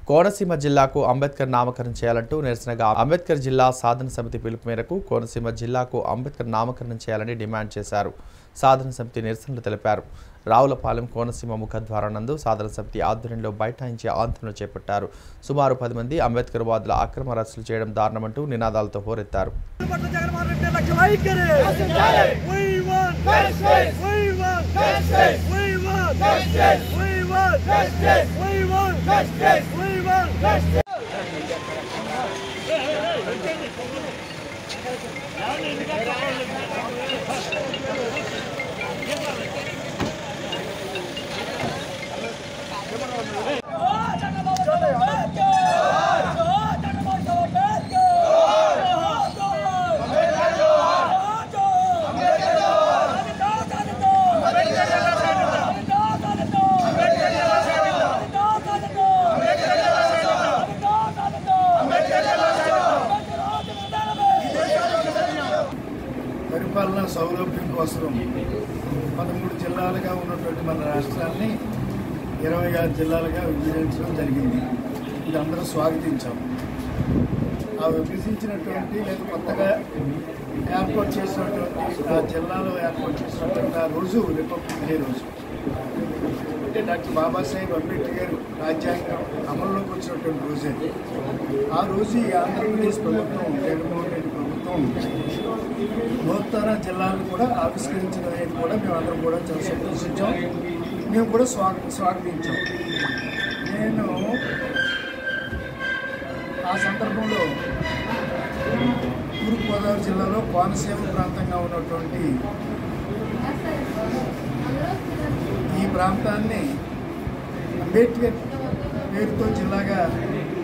కోనసీమ జిల్లాకు అంబేద్కర్ నామకరణం చేయాలంటూ నిరసనగా అంబేద్కర్ జిల్లా సాధన సమితి పిలుపు మేరకు కోనసీమ జిల్లాకు అంబేద్కర్ నామకరణం చేయాలని డిమాండ్ చేశారు సాధన సమితి నిరసనలు తెలిపారు రావులపాలెం కోనసీమ ముఖద్వారం నందు సాధన సమితి ఆధ్వర్యంలో బైఠాయించి ఆందోళన చేపట్టారు సుమారు పది మంది అంబేద్కర్ వాదుల అక్రమ అరెస్టులు చేయడం దారుణమంటూ నినాదాలతో హోరెత్తారు పట్ల జగన్మోహన్ రెడ్డి లక్ష వైఖరి We want We want We want We want We want We want పరిపాలన సౌలభ్యం కోసం పదమూడు జిల్లాలుగా ఉన్నటువంటి మన రాష్ట్రాన్ని ఇరవై ఆరు జిల్లాలుగా విభజించడం జరిగింది ఇది అందరూ స్వాగతించాం ఆ విభజించినటువంటి లేదా కొత్తగా ఏర్పాటు చేసినటువంటి ఆ జిల్లాలో ఏర్పాటు చేసినటువంటి ఆ రోజు రిపబ్లిక్ డే రోజు అంటే డాక్టర్ బాబాసాహెబ్ అంబేద్కర్ రాజ్యాంగం అమల్లోకి వచ్చినటువంటి రోజే ఆ రోజు ఈ ఆంధ్రప్రదేశ్ ప్రభుత్వం జగన్మోహన్ రెడ్డి ప్రభుత్వం నూతన జిల్లాలను కూడా ఆవిష్కరించడం అనేది కూడా మేము అందరం కూడా చాలా సంతోషించాం మేము కూడా స్వాగ స్వాగతించాం నేను ఆ సందర్భంలో తూర్పుగోదావరి జిల్లాలో కోనసీమ ప్రాంతంగా ఉన్నటువంటి ఈ ప్రాంతాన్ని అంబేద్కర్ పేరుతో జిల్లాగా